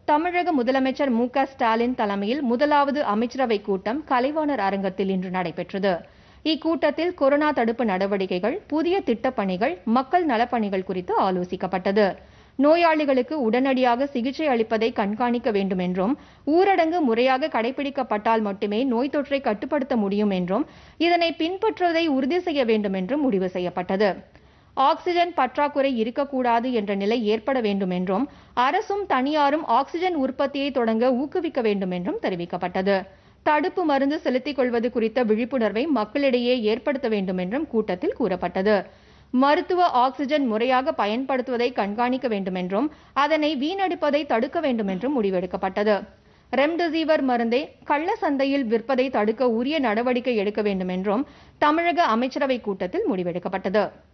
தமிழக முதலமைச்சர் மு க ஸ்டாலின் தலைமையில் முதலாவது அமைச்சரவை கூட்டம் கலைவாணர் அரங்கத்தில் இன்று நடைபெற்றது இக்கூட்டத்தில் கொரோனா தடுப்பு நடவடிக்கைகள் புதிய திட்டப்பணிகள் மக்கள் நலப்பணிகள் குறித்து ஆலோசிக்கப்பட்டது நோயாளிகளுக்கு உடனடியாக சிகிச்சை அளிப்பதை கண்காணிக்க வேண்டும் என்றும் ஊரடங்கு முறையாக கடைபிடிக்கப்பட்டால் மட்டுமே நோய் தொற்றை கட்டுப்படுத்த முடியும் என்றும் இதனை பின்பற்றுவதை உறுதி செய்ய வேண்டும் என்றும் முடிவு செய்யப்பட்டது ஆக்சிஜன் பற்றாக்குறை இருக்கக்கூடாது என்ற நிலை ஏற்பட வேண்டும் என்றும் அரசும் தனியாரும் ஆக்சிஜன் உற்பத்தியை தொடங்க ஊக்குவிக்க வேண்டும் என்றும் தெரிவிக்கப்பட்டது தடுப்பு மருந்து செலுத்திக் கொள்வது குறித்த விழிப்புணர்வை மக்களிடையே ஏற்படுத்த வேண்டும் என்றும் கூட்டத்தில் கூறப்பட்டது மருத்துவ ஆக்சிஜன் முறையாக பயன்படுத்துவதை கண்காணிக்க வேண்டும் என்றும் அதனை வீணடிப்பதை தடுக்க வேண்டும் என்றும் முடிவெடுக்கப்பட்டது ரெம்டெசிவிர் மருந்தை கள்ள சந்தையில் விற்பதை தடுக்க உரிய நடவடிக்கை எடுக்க வேண்டும் என்றும் தமிழக அமைச்சரவை கூட்டத்தில் முடிவெடுக்கப்பட்டது